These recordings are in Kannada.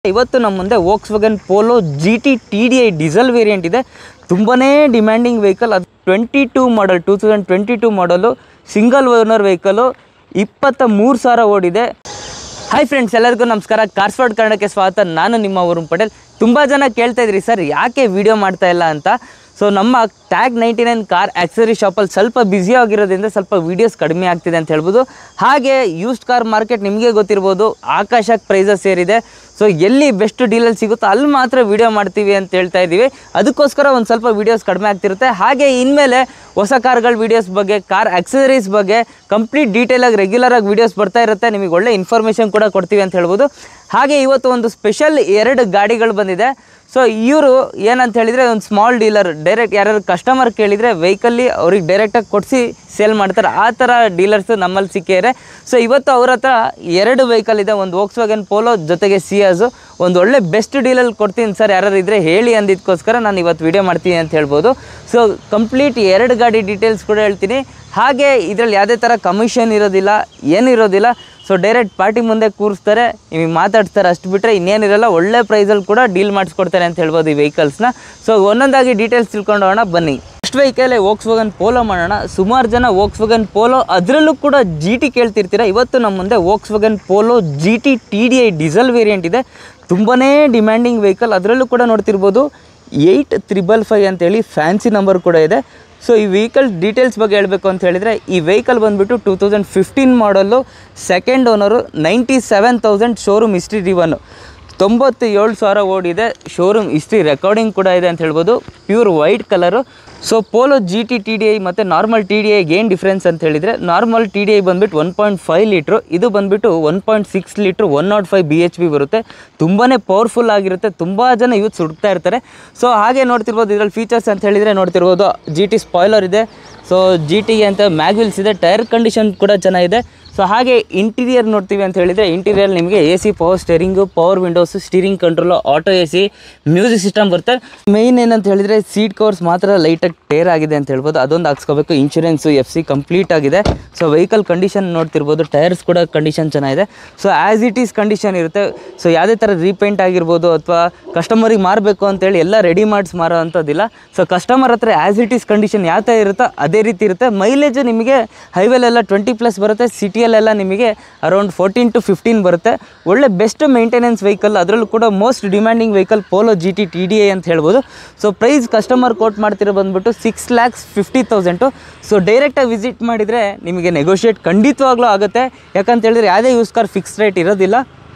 ಇವತ್ತು ನಮ್ಮ ಮುಂದೆ Volkswagen Polo G T T D I diesel variant ಇದೆ ತುಂಬಾ ಡಿಮ್ಯಾಂಡಿಂಗ್ ವೆಹಿಕಲ್ ಅದು twenty two model two thousand twenty two model single owner vehicle ಇಪ್ಪತ್ತ ಮೂರು ಸಾವಿರ ಓಡಿದೆ ಹಾಯ್ ಫ್ರೆಂಡ್ಸ್ ಎಲ್ಲರಿಗೂ ನಮಸ್ಕಾರ ಕಾರ್ಸ್ವಾಡ್ ಕನ್ನಡಕ್ಕೆ ಸ್ವಾಗತ ನಾನು ನಿಮ್ಮ ವರುಣ್ ಪಟೇಲ್ ತುಂಬ ಜನ ಕೇಳ್ತಾ ಇದ್ರಿ ಸರ್ ಯಾಕೆ ವಿಡಿಯೋ ಮಾಡ್ತಾ ಇಲ್ಲ ಅಂತ ಸೊ ನಮ್ಮ tag ninety nine car accessory ಶಾಪಲ್ಲಿ ಸ್ವಲ್ಪ ಬ್ಯುಸಿ ಆಗಿರೋದ್ರಿಂದ ಸ್ವಲ್ಪ ವೀಡಿಯೋಸ್ ಕಡಿಮೆ ಆಗ್ತಿದೆ ಅಂತ ಹೇಳ್ಬೋದು ಹಾಗೆ ಯೂಸ್ಡ್ ಕಾರ್ ಮಾರ್ಕೆಟ್ ನಿಮಗೆ ಗೊತ್ತಿರ್ಬೋದು ಆಕಾಶಕ್ಕೆ ಪ್ರೈಸಸ್ ಸೇರಿದೆ ಸೊ ಎಲ್ಲಿ ಬೆಸ್ಟ್ ಡೀಲಲ್ಲಿ ಸಿಗುತ್ತೋ ಅಲ್ಲಿ ಮಾತ್ರ ವಿಡಿಯೋ ಮಾಡ್ತೀವಿ ಅಂತ ಹೇಳ್ತಾ ಇದ್ದೀವಿ ಅದಕ್ಕೋಸ್ಕರ ಒಂದು ಸ್ವಲ್ಪ ವೀಡಿಯೋಸ್ ಕಡಿಮೆ ಆಗ್ತಿರುತ್ತೆ ಹಾಗೆ ಇನ್ಮೇಲೆ ಹೊಸ ಕಾರ್ಗಳ ವೀಡಿಯೋಸ್ ಬಗ್ಗೆ ಕಾರ್ ಆಕ್ಸಸರೀಸ್ ಬಗ್ಗೆ ಕಂಪ್ಲೀಟ್ ಡೀಟೇಲಾಗಿ ರೆಗ್ಯುಲರಾಗಿ ವೀಡಿಯೋಸ್ ಬರ್ತಾ ಇರುತ್ತೆ ನಿಮಗೆ ಒಳ್ಳೆ ಇನ್ಫಾರ್ಮೇಷನ್ ಕೂಡ ಕೊಡ್ತೀವಿ ಅಂತ ಹೇಳ್ಬೋದು ಹಾಗೆ ಇವತ್ತು ಒಂದು ಸ್ಪೆಷಲ್ ಎರಡು ಗಾಡಿಗಳು ಬಂದಿದೆ ಸೊ ಇವರು ಏನಂತ ಹೇಳಿದರೆ ಒಂದು ಸ್ಮಾಲ್ ಡೀಲರ್ ಡೈರೆಕ್ಟ್ ಯಾರ್ಯಾರು ಕಸ್ಟಮರ್ ಕೇಳಿದರೆ ವೆಹಿಕಲ್ಲಿ ಅವ್ರಿಗೆ ಡೈರೆಕ್ಟಾಗಿ ಕೊಡಿಸಿ ಸೇಲ್ ಮಾಡ್ತಾರೆ ಆ ಥರ ಡೀಲರ್ಸು ನಮ್ಮಲ್ಲಿ ಸಿಕ್ಕಿದ್ದಾರೆ ಸೊ ಇವತ್ತು ಅವ್ರ ಹತ್ರ ಎರಡು ವೆಹಿಕಲ್ ಇದೆ ಒಂದು ವೋಕ್ಸ್ ವ್ಯಾಗನ್ ಪೋಲೋ ಜೊತೆಗೆ ಸಿಯಾಸು ಒಂದು ಒಳ್ಳೆ ಬೆಸ್ಟ್ ಡೀಲಲ್ಲಿ ಕೊಡ್ತೀನಿ ಸರ್ ಯಾರು ಇದ್ದರೆ ಹೇಳಿ ಅಂದಿದ್ದಕ್ಕೋಸ್ಕರ ನಾನು ಇವತ್ತು ವಿಡಿಯೋ ಮಾಡ್ತೀನಿ ಅಂತ ಹೇಳ್ಬೋದು ಸೊ ಕಂಪ್ಲೀಟ್ ಎರಡು ಗಾಡಿ ಡೀಟೇಲ್ಸ್ ಕೂಡ ಹೇಳ್ತೀನಿ ಹಾಗೆ ಇದರಲ್ಲಿ ಯಾವುದೇ ಥರ ಕಮಿಷನ್ ಇರೋದಿಲ್ಲ ಏನಿರೋದಿಲ್ಲ ಸೊ ಡೈರೆಕ್ಟ್ ಪಾರ್ಟಿ ಮುಂದೆ ಕೂರಿಸ್ತಾರೆ ನಿಮಗೆ ಮಾತಾಡ್ತಾರೆ ಅಷ್ಟು ಬಿಟ್ಟರೆ ಇನ್ನೇನಿರಲ್ಲ ಒಳ್ಳೆ ಪ್ರೈಸಲ್ಲಿ ಕೂಡ ಡೀಲ್ ಮಾಡಿಸ್ಕೊಡ್ತಾರೆ ಅಂತ ಹೇಳ್ಬೋದು ಈ ವೆಹಿಕಲ್ಸ್ನ ಸೊ ಒಂದೊಂದಾಗಿ ಡೀಟೇಲ್ಸ್ ತಿಳ್ಕೊಂಡು ಹೋಗೋಣ ಬನ್ನಿ first vehicle Volkswagen Polo ಮಾಡೋಣ ಸುಮಾರು ಜನ ವೋಕ್ಸ್ ವ್ಯಾಗನ್ ಪೋಲೋ ಅದರಲ್ಲೂ ಕೂಡ ಜಿ ಟಿ ಕೇಳ್ತಿರ್ತೀರ ಇವತ್ತು ನಮ್ಮ ಮುಂದೆ Volkswagen Polo G T T D I diesel variant ಇದೆ ತುಂಬಾ ಡಿಮ್ಯಾಂಡಿಂಗ್ ವೆಹಿಕಲ್ ಅದರಲ್ಲೂ ಕೂಡ ನೋಡ್ತಿರ್ಬೋದು ಏಯ್ಟ್ ತ್ರಿಬಲ್ ಫೈವ್ ಅಂತೇಳಿ ಫ್ಯಾನ್ಸಿ ನಂಬರ್ ಕೂಡ ಇದೆ ಸೊ ಈ ವೆಹಿಕಲ್ ಡೀಟೇಲ್ಸ್ ಬಗ್ಗೆ ಹೇಳಬೇಕು ಅಂತ ಹೇಳಿದರೆ ಈ ವೆಹಿಕಲ್ ಬಂದುಬಿಟ್ಟು two thousand fifteen model second owner ninety seven thousand showroom history ರಿವನ್ ತೊಂಬತ್ತು ಏಳು ಸಾವಿರ ಓಡಿದೆ ಶೋರೂಮ್ ಹಿಸ್ಟ್ರಿ ರೆಕಾರ್ಡಿಂಗ್ ಕೂಡ ಇದೆ ಅಂತ ಹೇಳ್ಬೋದು pure white colour so Polo G T T D I ಮತ್ತು ನಾರ್ಮಲ್ ಟಿ ಡಿ ಐಗೆ ಏನು ಡಿಫ್ರೆನ್ಸ್ ಅಂತ ಹೇಳಿದರೆ ನಾರ್ಮಲ್ ಟಿ ಡಿ ಐ ಬಂದುಬಿಟ್ಟು ಒನ್ ಪಾಯಿಂಟ್ ಫೈವ್ ಲೀಟ್ರು ಇದು ಬಂದುಬಿಟ್ಟು one point six litre one not five B H P ಬರುತ್ತೆ ತುಂಬಾ ಪವರ್ಫುಲ್ ಆಗಿರುತ್ತೆ ತುಂಬ ಜನ ಯೂತ್ ಸುಡ್ತಾ ಇರ್ತಾರೆ ಸೊ ಹಾಗೆ ನೋಡ್ತಿರ್ಬೋದು ಇದರಲ್ಲಿ ಫೀಚರ್ಸ್ ಅಂತ ಹೇಳಿದರೆ ನೋಡ್ತಿರ್ಬೋದು ಜಿ ಟಿ ಸ್ಪಾಯ್ಲರ್ ಇದೆ ಸೊ ಜಿ ಟಿಗೆ ಅಂತ ಮ್ಯಾಗ್ವಿಲ್ಸ್ ಇದೆ ಟೈರ್ ಕಂಡೀಷನ್ ಕೂಡ ಚೆನ್ನಾಗಿದೆ ಸೊ ಹಾಗೆ ಇಂಟೀರಿಯರ್ ನೋಡ್ತೀವಿ ಅಂತ ಹೇಳಿದರೆ ಇಂಟೀರಿಯರ್ ನಿಮಗೆ A C power steering power windows steering control auto A C music system ಬರುತ್ತೆ ಮೇಯ್ನ್ ಏನಂತ ಹೇಳಿದರೆ ಸೀಟ್ ಕವರ್ಸ್ ಮಾತ್ರ ಲೈಟಾಗಿ ಟೇರ್ ಆಗಿದೆ ಅಂತ ಹೇಳ್ಬೋದು ಅದೊಂದು ಹಾಕ್ಸ್ಕೋಬೇಕು ಇನ್ಶೂರೆನ್ಸು ಎಫ್ ಸಿ ಕಂಪ್ಲೀಟ್ ಆಗಿದೆ ಸೊ ವೆಹಿಕಲ್ ಕಂಡೀಷನ್ ನೋಡ್ತಿರ್ಬೋದು ಟೈರ್ಸ್ ಕೂಡ ಕಂಡೀಷನ್ ಚೆನ್ನಾಗಿದೆ so as it is condition ಇರುತ್ತೆ ಸೊ ಯಾವುದೇ ಥರ ರೀಪೇಂಟ್ ಆಗಿರ್ಬೋದು ಅಥವಾ ಕಸ್ಟಮರಿಗೆ ಮಾರಬೇಕು ಅಂತೇಳಿ ಎಲ್ಲ ರೆಡಿ ಮಾಡಿಸಿ ಮಾರೋ ಅಂಥದ್ದಿಲ್ಲ ಸೊ ಕಸ್ಟಮರ್ ಹತ್ರ ಆ್ಯಸ್ ಇಟ್ ಈಸ್ ಕಂಡೀಷನ್ ಯಾವ ಥರ ಇರುತ್ತೋ ಅದೇ ರೀತಿ ಇರುತ್ತೆ ಮೈಲೇಜ್ ನಿಮಗೆ ಹೈವೇಲೆಲ್ಲ ಟ್ವೆಂಟಿ ಪ್ಲಸ್ ಬರುತ್ತೆ ಸಿಟಿಯಲ್ಲೆಲ್ಲ ನಿಮಗೆ ಅರೌಂಡ್ ಫೋರ್ಟೀನ್ ಟು ಫಿಫ್ಟೀನ್ ಬರುತ್ತೆ ಒಳ್ಳೆ ಬೆಸ್ಟ್ ಮೇಂಟೆನೆನ್ಸ್ ವೆಹಿಕಲ್ ಅದರಲ್ಲೂ ಕೂಡ most demanding vehicle Polo G T T D I ಅಂತ ಹೇಳ್ಬೋದು ಸೊ ಪ್ರೈಸ್ ಕಸ್ಟಮರ್ ಕೋಟ್ ಮಾಡ್ತಿರೋ ಬಂದ್ಬಿಟ್ಟು six lakhs fifty thousand so ಡೈರೆಕ್ಟಾಗಿ ವಿಸಿಟ್ ಮಾಡಿದರೆ ನಿಮಗೆ ನೆಗೋಷಿಯೇಟ್ ಖಂಡಿತವಾಗ್ಲೂ ಆಗುತ್ತೆ ಯಾಕಂತ ಹೇಳಿದ್ರೆ ಯಾವುದೇ ಯೂಸ್ ಕಾರ್ ಫಿಕ್ಸ್ ರೇಟ್ ಇರೋದಿಲ್ಲ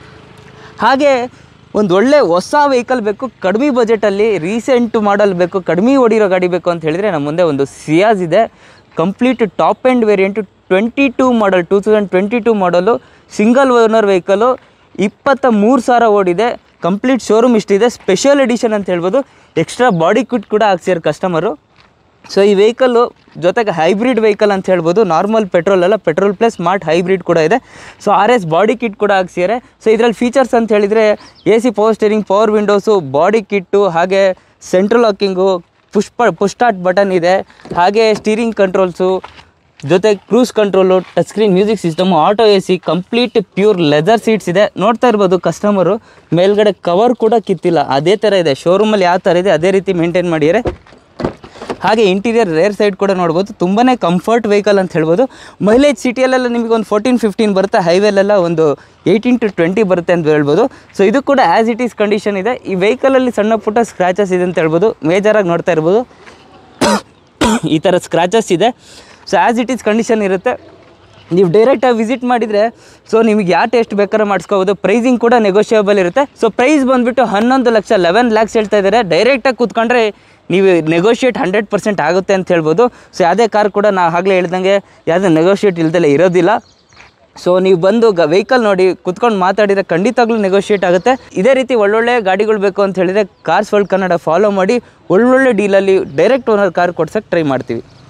ಹಾಗೆ ಒಂದು ಒಳ್ಳೆ ಹೊಸ ವೆಹಿಕಲ್ ಬೇಕು ಕಡಿಮೆ ಬಜೆಟಲ್ಲಿ ರೀಸೆಂಟ್ ಮಾಡಲ್ ಬೇಕು ಕಡಿಮೆ ಓಡಿರೋ ಗಾಡಿ ಬೇಕು ಅಂತ ಹೇಳಿದರೆ ನಮ್ಮ ಮುಂದೆ ಒಂದು ಸಿಯಾಸ್ ಇದೆ complete top end variant twenty two model two thousand twenty two model single owner vehicle ಇಪ್ಪತ್ತ ಮೂರು ಸಾವಿರ ಓಡಿದೆ ಕಂಪ್ಲೀಟ್ ಶೋರೂಮ್ ಇಷ್ಟಿದೆ ಸ್ಪೆಷಲ್ ಎಡಿಷನ್ ಅಂತ ಹೇಳ್ಬೋದು ಎಕ್ಸ್ಟ್ರಾ ಬಾಡಿ ಕಿಟ್ ಕೂಡ ಹಾಕ್ಸಿದ್ದಾರೆ ಕಸ್ಟಮರು ಸೊ ಈ ವೆಹಿಕಲ್ಲು ಜೊತೆಗೆ ಹೈಬ್ರಿಡ್ ವೆಹಿಕಲ್ ಅಂತ ಹೇಳ್ಬೋದು ನಾರ್ಮಲ್ ಪೆಟ್ರೋಲ್ ಅಲ್ಲ ಪೆಟ್ರೋಲ್ ಪ್ಲಸ್ ಸ್ಮಾರ್ಟ್ ಹೈಬ್ರಿಡ್ ಕೂಡ ಇದೆ so R S body kit ಕೂಡ ಹಾಕ್ಸಿದ್ದಾರೆ ಸೊ ಇದರಲ್ಲಿ ಫೀಚರ್ಸ್ ಅಂತ ಹೇಳಿದರೆ A C power steering power windows body kit ಹಾಗೆ ಸೆಂಟ್ರಲ್ ಲಾಕಿಂಗು ಪುಷ್ ಪ ಪುಷ್ ಸ್ಟಾರ್ಟ್ ಬಟನ್ ಇದೆ ಹಾಗೆ ಸ್ಟೀರಿಂಗ್ ಕಂಟ್ರೋಲ್ಸು ಜೊತೆ cruise control touch screen music system auto A C complete pure leather seats ಇದೆ ನೋಡ್ತಾ ಇರ್ಬೋದು ಕಸ್ಟಮರು ಮೇಲ್ಗಡೆ ಕವರ್ ಕೂಡ ಕಿತ್ತಿಲ್ಲ ಅದೇ ಥರ ಇದೆ ಶೋರೂಮಲ್ಲಿ ಯಾವ ಥರ ಇದೆ ಅದೇ ರೀತಿ ಮೇಂಟೈನ್ ಮಾಡಿದ್ದಾರೆ ಹಾಗೆ ಇಂಟೀರಿಯರ್ ರೇರ್ ಸೈಡ್ ಕೂಡ ನೋಡ್ಬೋದು ತುಂಬಾ ಕಂಫರ್ಟ್ ವೆಹಿಕಲ್ ಅಂತ ಹೇಳ್ಬೋದು ಮೈಲೇಜ್ ಸಿಟಿಯಲ್ಲೆಲ್ಲ ನಿಮಗೆ ಒಂದು ಫೋರ್ಟೀನ್ ಫಿಫ್ಟೀನ್ ಬರುತ್ತೆ ಹೈವೇಲೆಲ್ಲ ಒಂದು ಏಯ್ಟೀನ್ ಟು ಟ್ವೆಂಟಿ ಬರುತ್ತೆ ಅಂತ ಹೇಳ್ಬೋದು ಸೊ ಇದು ಕೂಡ ಆ್ಯಸ್ ಇಟ್ ಈಸ್ ಕಂಡೀಷನ್ ಇದೆ ಈ ವೆಹಿಕಲಲ್ಲಿ ಸಣ್ಣ ಪುಟ್ಟ ಸ್ಕ್ರ್ಯಾಚಸ್ ಇದೆ ಅಂತ ಹೇಳ್ಬೋದು ಮೇಜರಾಗಿ ನೋಡ್ತಾ ಇರ್ಬೋದು ಈ ಥರ ಸ್ಕ್ರ್ಯಾಚಸ್ ಇದೆ so as it is condition ಇರುತ್ತೆ ನೀವು ಡೈರೆಕ್ಟಾಗಿ ವಿಸಿಟ್ ಮಾಡಿದರೆ ಸೊ ನಿಮಗೆ ಯಾವ ಟೇಸ್ಟ್ ಬೇಕಾದ್ರೆ ಮಾಡಿಸ್ಕೋಬೋದು ಪ್ರೈಸಿಂಗ್ ಕೂಡ ನೆಗೋಷಿಯಬಲ್ ಇರುತ್ತೆ ಸೊ ಪ್ರೈಸ್ ಬಂದುಬಿಟ್ಟು ಹನ್ನೊಂದು ಲಕ್ಷ ಲೆವೆನ್ ಲ್ಯಾಕ್ಸ್ ಹೇಳ್ತಾ ಇದ್ದಾರೆ ಡೈರೆಕ್ಟಾಗಿ ಕೂತ್ಕೊಂಡ್ರೆ ನೀವು ನೆಗೋಷಿಯೇಟ್ ಹಂಡ್ರೆಡ್ ಪರ್ಸೆಂಟ್ ಆಗುತ್ತೆ ಅಂತ ಹೇಳ್ಬೋದು ಸೊ ಯಾವುದೇ ಕಾರ್ ಕೂಡ ನಾವು ಆಗಲೇ ಹೇಳ್ದಂಗೆ ಯಾವುದೇ ನೆಗೋಷಿಯೇಟ್ ಇಲ್ದಲೇ ಇರೋದಿಲ್ಲ ಸೊ ನೀವು ಬಂದು ಗ ವೆಹಿಕಲ್ ನೋಡಿ ಕುತ್ಕೊಂಡು ಮಾತಾಡಿದರೆ ಖಂಡಿತವಾಗ್ಲೂ ನೆಗೋಷಿಯೇಟ್ ಆಗುತ್ತೆ ಇದೇ ರೀತಿ ಒಳ್ಳೊಳ್ಳೆ ಗಾಡಿಗಳು ಬೇಕು ಅಂತ ಹೇಳಿದರೆ ಕಾರ್ಸ್ ವರ್ಲ್ಡ್ ಕನ್ನಡ ಫಾಲೋ ಮಾಡಿ ಒಳ್ಳೊಳ್ಳೆ ಡೀಲಲ್ಲಿ ಡೈರೆಕ್ಟ್ ಓನರ್ ಕಾರ್ ಕೊಡ್ಸೋಕ್ಕೆ ಟ್ರೈ ಮಾಡ್ತೀವಿ